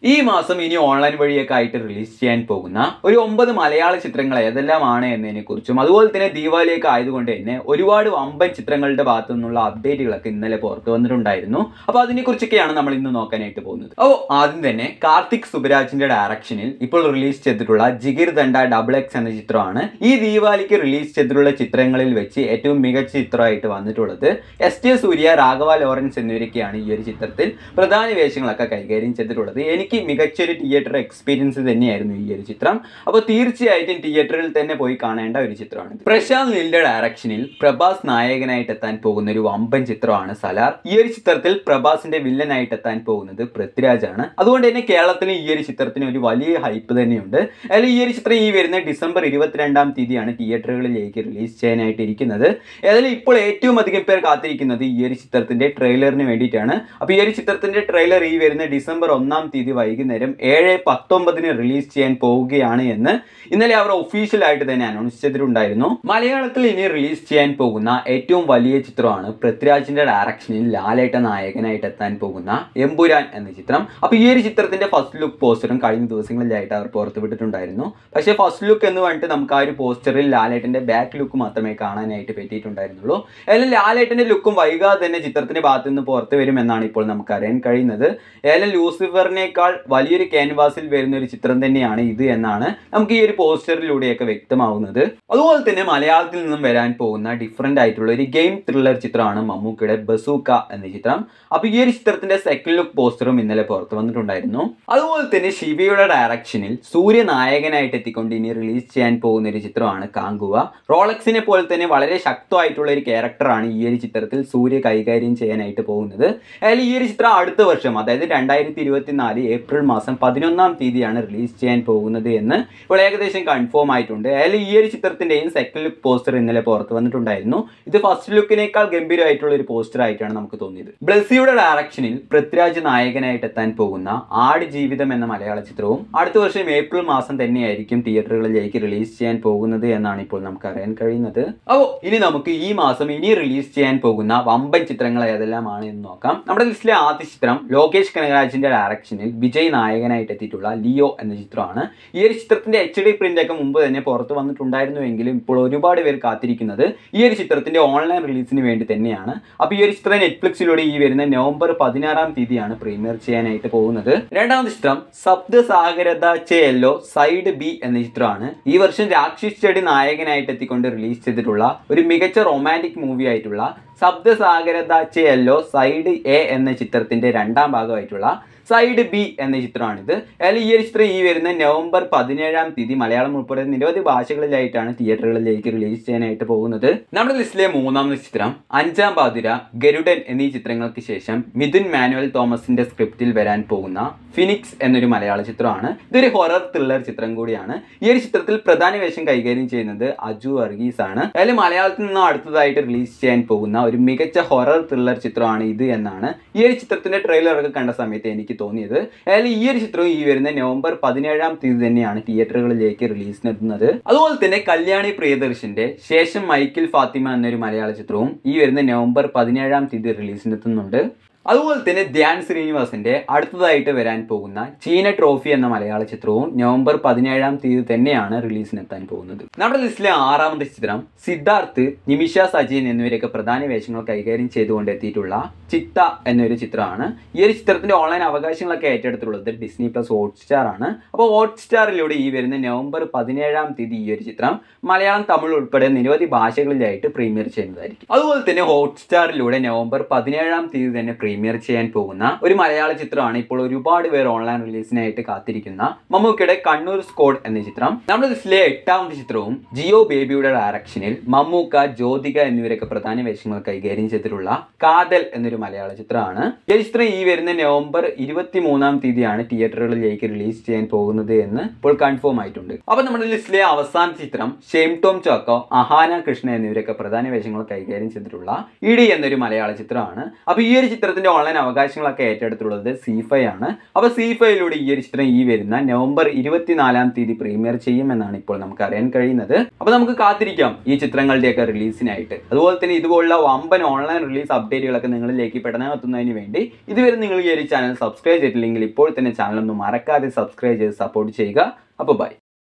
ഈ മാസം ഇനി ഓൺലൈൻ വഴിയൊക്കെ ആയിട്ട് റിലീസ് ചെയ്യാൻ പോകുന്ന ഒരു ഒമ്പത് മലയാള ചിത്രങ്ങൾ ഏതെല്ലാമാണ് എന്നതിനെ കുറിച്ചും അതുപോലെ തന്നെ ദീപാവലിയൊക്കെ ആയതുകൊണ്ട് തന്നെ ഒരുപാട് വമ്പൻ ചിത്രങ്ങളുടെ ഭാഗത്തു നിന്നുള്ള അപ്ഡേറ്റുകളൊക്കെ ഇന്നലെ പുറത്തു വന്നിട്ടുണ്ടായിരുന്നു അപ്പോൾ അതിനെക്കുറിച്ചൊക്കെയാണ് നമ്മൾ ഇന്ന് നോക്കാനായിട്ട് പോകുന്നത് അപ്പോൾ ആദ്യം തന്നെ കാർത്തിക് സുബരാജിന്റെ ഡയറക്ഷനിൽ ഇപ്പോൾ റിലീസ് ചെയ്തിട്ടുള്ള ജിഗിർ ദണ്ഡ ഡബിൾ എക്സ് എന്ന ചിത്രമാണ് ഈ ദീപാവലിക്ക് റിലീസ് ചെയ്തിട്ടുള്ള ചിത്രങ്ങളിൽ വെച്ച് ഏറ്റവും മികച്ച ചിത്രമായിട്ട് വന്നിട്ടുള്ളത് S T Suriya Raghava Lawrence എന്നിവരൊക്കെയാണ് ഈ ഒരു ചിത്രത്തിൽ പ്രധാന വേഷങ്ങളൊക്കെ കൈകാര്യം ചെയ്തിട്ടുള്ളത് എനിക്ക് മികച്ചൊരു തിയേറ്റർ എക്സ്പീരിയൻസ് തന്നെയായിരുന്നു ഈ ഒരു ചിത്രം അപ്പോൾ തീർച്ചയായിട്ടും തിയേറ്ററിൽ തന്നെ പോയി കാണേണ്ട ഒരു ചിത്രമാണ് പ്രശാന്ത് നീലിന്റെ ഡയറക്ഷനിൽ പ്രഭാസ് നായകനായിട്ട് എത്താൻ പോകുന്ന ഒരു വമ്പൻ ചിത്രമാണ് സലാർ ഈ ഒരു ചിത്രത്തിൽ പ്രഭാസിന്റെ വില്ലനായിട്ട് എത്താൻ പോകുന്നത് പൃഥ്വിരാജാണ് അതുകൊണ്ട് തന്നെ കേരളത്തിന് ഈ ഒരു ചിത്രത്തിന് ഒരു വലിയ ഹൈപ്പ് തന്നെയുണ്ട് അതിൽ ഈ ഒരു ചിത്രം ഈ വരുന്ന ഡിസംബർ ഇരുപത്തിരണ്ടാം തീയതിയാണ് തിയേറ്ററുകളിലേക്ക് റിലീസ് ചെയ്യാനായിട്ട് ഇരിക്കുന്നത് ഏതായാലും ഇപ്പോൾ ഏറ്റവും അധികം പേർ കാത്തിരിക്കുന്നത് ഈ ഒരു ചിത്രത്തിന്റെ ട്രെയിലറിന് വേണ്ടിയിട്ടാണ് അപ്പോൾ ഈ ഒരു ചിത്രത്തിന്റെ ട്രെയിലർ ഈ വരുന്ന ഡിസംബർ ഒന്നാം തീയതി വൈകുന്നേരം ഏഴ് പത്തൊമ്പതിന് റിലീസ് ചെയ്യാൻ പോവുകയാണ് എന്ന് ഇന്നലെ അവർ ഒഫീഷ്യൽ ആയിട്ട് തന്നെ അനൗൺസ് ചെയ്തിട്ടുണ്ടായിരുന്നു മലയാളത്തിൽ ഇനി റിലീസ് ചെയ്യാൻ പോകുന്ന ഏറ്റവും വലിയ ചിത്രമാണ് പൃഥ്വിരാജിന്റെ ഡയറക്ഷനിൽ ലാലേട്ട നായകനായിട്ട് എത്താൻ പോകുന്ന എമ്പുരാൻ എന്ന ചിത്രം അപ്പോൾ ഈ ഒരു ചിത്രത്തിന്റെ ഫസ്റ്റ് ലുക്ക് പോസ്റ്ററും കഴിഞ്ഞ ദിവസങ്ങളിലായിട്ട് അവർ പുറത്തുവിട്ടിട്ടുണ്ടായിരുന്നു പക്ഷേ ഫസ്റ്റ് ലുക്ക് എന്ന് പറഞ്ഞിട്ട് നമുക്ക് ആ ഒരു പോസ്റ്ററിൽ ലാലേട്ടന്റെ ബാക്ക് ലുക്ക് മാത്രമേ കാണാനായിട്ട് പറ്റിയിട്ടുണ്ടായിരുന്നുള്ളൂ ഏതായാലും ലാലേട്ടന്റെ ലുക്കും വൈകാതെ തന്നെ ചിത്രത്തിന്റെ ഭാഗത്ത് നിന്ന് പുറത്തു വരുമെന്നാണ് ഇപ്പോൾ നമുക്ക് അറിയാൻ കഴിയുന്നത് ഏതായാലും ലൂസിഫറിനേക്കാൾ വലിയൊരു ക്യാൻവാസിൽ വരുന്ന ഒരു ചിത്രം തന്നെയാണ് ഇത് എന്നാണ് നമുക്ക് ഈ ഒരു പോസ്റ്ററിലൂടെയൊക്കെ വ്യക്തമാവുന്നത് അതുപോലെ തന്നെ മലയാളത്തിൽ നിന്നും വരാൻ പോകുന്ന ഡിഫറെന്റ് ആയിട്ടുള്ള ഒരു ഗെയിം ത്രില്ലർ ചിത്രമാണ് മമ്മൂക്കയുടെ ബസൂക്ക എന്ന ചിത്രം അപ്പൊ ഈ ഒരു ചിത്രത്തിന്റെ സെക്കൻഡ് ലുക്ക് പോസ്റ്ററും ഇന്നലെ പുറത്തു വന്നിട്ടുണ്ടായിരുന്നു അതുപോലെ തന്നെ ശിവയുടെ ഡയറക്ഷനിൽ സൂര്യ നായകനായിട്ട് എത്തിക്കൊണ്ട് ഇനി റിലീസ് ചെയ്യാൻ പോകുന്ന ഒരു ചിത്രമാണ് കാങ്കുവ റോളക്സിനെ പോലെ തന്നെ വളരെ ശക്തമായിട്ടുള്ള ഒരു ക്യാരക്ടറാണ് ഈ ഒരു ചിത്രത്തിൽ സൂര്യ കൈകാര്യം ചെയ്യാനായിട്ട് പോകുന്നത് അതിൽ ഈ ഒരു ചിത്രം അടുത്ത വർഷം അതായത് രണ്ടായിരത്തി ഇരുപത്തിനാല് ഏപ്രിൽ മാസം പതിനൊന്നാം തീയതിയാണ് റിലീസ് ചെയ്യാൻ പോകുന്നത് എന്ന് ഇപ്പോൾ ഏകദേശം കൺഫേം ആയിട്ടുണ്ട് അതിൽ ഈ ഒരു ചിത്രത്തിന്റെയും സെക്കൻഡ് ലുക്ക് പോസ്റ്റർ ഇന്നലെ പുറത്ത് വന്നിട്ടുണ്ടായിരുന്നു ഇത് ഫസ്റ്റ് ലുക്കിനേക്കാൾ ഗംഭീരമായിട്ടുള്ള ഒരു പോസ്റ്റർ ആയിട്ടാണ് നമുക്ക് തോന്നിയത് ബ്ലസ്സിയുടെ ഡയറക്ഷനിൽ പൃഥ്വിരാജ് നായകനായിട്ട് എത്താൻ പോകുന്ന ആട് ജീവിതം എന്ന മലയാള ചിത്രവും അടുത്ത വർഷം ഏപ്രിൽ മാസം തന്നെയായിരിക്കും തിയേറ്ററുകളിലേക്ക് റിലീസ് ചെയ്യാൻ പോകുന്നത് എന്നാണ് ഇപ്പോൾ നമുക്ക് അറിയാൻ കഴിയുന്നത് അപ്പോൾ ഇനി നമുക്ക് ഈ മാസം ഇനി റിലീസ് ചെയ്യാൻ പോകുന്ന വമ്പൻ ചിത്രങ്ങൾ ഏതെല്ലാമാണ് എന്ന് നോക്കാം നമ്മുടെ ലിസ്റ്റിലെ ആദ്യ ചിത്രം ലോകേഷ് കനകരാജിന്റെ ഡയറക്ഷനിൽ വിജയ് നായകനായിട്ട് എത്തിയിട്ടുള്ള ലിയോ എന്ന ചിത്രമാണ് ഈ ഒരു ചിത്രത്തിന്റെ എച്ച് ഡി പ്രിന്റ് ഒക്കെ മുമ്പ് തന്നെ പുറത്തു വന്നിട്ടുണ്ടായിരുന്നു എങ്കിലും ഇപ്പോൾ ഒരുപാട് പേർ കാത്തിരിക്കുന്നത് ഈ ഒരു ചിത്രത്തിന്റെ ഓൺലൈൻ റിലീസിന് വേണ്ടി തന്നെയാണ് അപ്പോൾ ഈ ഒരു ചിത്രം നെറ്റ്ഫ്ലിക്സിലൂടെ ഈ വരുന്ന നവംബർ പതിനാറാം തീയതിയാണ് പ്രീമിയർ ചെയ്യാനായിട്ട് പോകുന്നത് രണ്ടാമത്തെ ചിത്രം സപ്ത സാഗരത ചെല്ലോ സൈഡ് ബി എന്ന ചിത്രമാണ് ഈ വർഷം രാക്ഷസ് ചെടി നായകനായിട്ട് എത്തിക്കൊണ്ട് റിലീസ് ചെയ്തിട്ടുള്ള ഒരു മികച്ച റൊമാൻറ്റിക് മൂവി ആയിട്ടുള്ള സപ്ത സാഗരത ചെല്ലോ സൈഡ് എ എന്ന ചിത്രത്തിന്റെ രണ്ടാം ഭാഗമായിട്ടുള്ള സൈഡ് ബി എന്ന ചിത്രമാണിത് അതിൽ ഈ ഒരു ചിത്രം ഈ വരുന്ന നവംബർ പതിനേഴാം തീയതി മലയാളം ഉൾപ്പെടെ നിരവധി ഭാഷകളിലായിട്ടാണ് തിയേറ്ററുകളിലേക്ക് റിലീസ് ചെയ്യാനായിട്ട് പോകുന്നത് നമ്മുടെ ലിസ്റ്റിലെ മൂന്നാമത്തെ ചിത്രം അഞ്ചാം പാതിര ഗരുഡൻ എന്നീ ചിത്രങ്ങൾക്ക് ശേഷം മിഥുൻ മാനുവൽ തോമസിന്റെ സ്ക്രിപ്റ്റിൽ വരാൻ പോകുന്ന ഫിനിക്സ് എന്നൊരു മലയാള ചിത്രമാണ് ഇതൊരു ഹൊറർ ത്രില്ലർ ചിത്രം കൂടിയാണ് ഈ ഒരു ചിത്രത്തിൽ പ്രധാന വേഷം കൈകാര്യം ചെയ്യുന്നത് അജു വർഗീസ് ആണ് അതിൽ മലയാളത്തിൽ നിന്നും അടുത്തതായിട്ട് റിലീസ് ചെയ്യാൻ പോകുന്ന ഒരു മികച്ച ഹൊറർ ത്രില്ലർ ചിത്രമാണ് ഇത് എന്നാണ് ഈ ഒരു ചിത്രത്തിന്റെ ട്രെയിലർ ഒക്കെ കണ്ട സമയത്ത് എനിക്ക് തോന്നിയത് അതായത് ഈ ഒരു ചിത്രം ഈ വരുന്ന നവംബർ പതിനേഴാം തീയതി തന്നെയാണ് തിയേറ്ററുകളിലേക്ക് റിലീസിനെത്തുന്നത് അതുപോലെ തന്നെ കല്യാണി പ്രിയദർശന്റെ ശേഷം മൈക്കിൾ ഫാത്തിമ എന്നൊരു മലയാള ചിത്രവും ഈ വരുന്ന നവംബർ പതിനേഴാം തീയതി റിലീസിനെത്തുന്നുണ്ട് അതുപോലെ തന്നെ ധ്യാൻ ശ്രീനിവാസന്റെ അടുത്തതായിട്ട് വരാൻ പോകുന്ന ചീന ട്രോഫി എന്ന മലയാള ചിത്രവും നവംബർ പതിനേഴാം തീയതി തന്നെയാണ് റിലീസിനെത്താൻ പോകുന്നത് നമ്മുടെ ലിസ്റ്റിലെ ആറാമത്തെ ചിത്രം സിദ്ധാർത്ഥ് നിമിഷ സജീൻ എന്നിവരൊക്കെ പ്രധാന വേഷങ്ങൾ കൈകാര്യം ചെയ്തുകൊണ്ട് എത്തിയിട്ടുള്ള ചിത്ത എന്നൊരു ചിത്രമാണ് ഈ ഒരു ചിത്രത്തിന്റെ ഓൺലൈൻ അവകാശങ്ങളൊക്കെ ഏറ്റെടുത്തിട്ടുള്ളത് ഡിസ്നി പ്ലസ് ഹോട്ട്സ്റ്റാർ ആണ് അപ്പോൾ ഹോട്ട്സ്റ്റാറിലൂടെ ഈ വരുന്ന നവംബർ പതിനേഴാം തീയതി ഈ ഒരു ചിത്രം മലയാളം തമിഴ് ഉൾപ്പെടെ നിരവധി ഭാഷകളിലായിട്ട് പ്രീമിയർ ചെയ്യുന്നതായിരിക്കും അതുപോലെ തന്നെ ഹോട്ട്സ്റ്റാറിലൂടെ നവംബർ പതിനേഴാം തീയതി തന്നെ പ്രീമിയർ ചെയ്യാൻ പോകുന്ന ഒരു മലയാള ചിത്രമാണ് ഇപ്പോൾ ഒരുപാട് പേർ ഓൺലൈൻ റിലീസിനായിട്ട് കാത്തിരിക്കുന്ന മമ്മൂക്കയുടെ കണ്ണൂർ സ്കോഡ് എന്ന ചിത്രം നമ്മുടെ ലിസ്റ്റിലെ എട്ടാമത്തെ ചിത്രവും ജിയോ ബേബിയുടെ ഡയറക്ഷനിൽ മമ്മൂക്ക ജ്യോതിക എന്നിവരൊക്കെ പ്രധാന വേഷങ്ങൾ കൈകാര്യം ചെയ്തിട്ടുള്ള കാതൽ എന്നൊരു മലയാള ചിത്രമാണ് ഈ ചിത്രം ഈ വരുന്ന നവംബർ ഇരുപത്തി മൂന്നാം തീയതിയാണ് തിയേറ്ററുകളിലേക്ക് റിലീസ് ചെയ്യാൻ പോകുന്നത് എന്ന് ഇപ്പോൾ കൺഫേം ആയിട്ടുണ്ട് അപ്പൊ നമ്മുടെ ലിസ്റ്റിലെ അവസാന ചിത്രം ഷെയിം ടോം ചോക്കോ അഹാന കൃഷ്ണ എന്നിവരൊക്കെ പ്രധാന വേഷങ്ങൾ കൈകാര്യം ചെയ്തിട്ടുള്ള ഇടി എന്നൊരു മലയാള ചിത്രമാണ് അപ്പൊ ഈ ഒരു ചിത്രത്തിന്റെ ചിത്രത്തിന്റെ ഓൺലൈൻ അവകാശങ്ങളൊക്കെ ഏറ്റെടുത്തുള്ളത് സി ഫൈവ് ആണ് അപ്പോൾ സി ഫൈവിലൂടെ ഈ ഒരു ചിത്രം ഈ വരുന്ന നവംബർ ഇരുപത്തിനാലാം തീയതി പ്രീമിയർ ചെയ്യുമെന്നാണ് ഇപ്പോൾ നമുക്ക് അറിയാൻ കഴിയുന്നത് അപ്പോൾ നമുക്ക് കാത്തിരിക്കാം ഈ ചിത്രങ്ങളുടെയൊക്കെ റിലീസിനായിട്ട് അതുപോലെ തന്നെ ഇതുപോലുള്ള വമ്പൻ ഓൺലൈൻ റിലീസ് അപ്ഡേറ്റുകളൊക്കെ നിങ്ങളിലേക്ക് പെട്ടെന്ന് എത്തുന്നതിന് വേണ്ടി ഇതുവരെ നിങ്ങൾ ഈ ഒരു ചാനൽ സബ്സ്ക്രൈബ് ചെയ്തിട്ടില്ലെങ്കിൽ ഇപ്പോൾ തന്നെ ചാനൽ ഒന്ന് മറക്കാതെ സബ്സ്ക്രൈബ് ചെയ്ത് സപ്പോർട്ട് ചെയ്യുക അപ്പോൾ ബൈ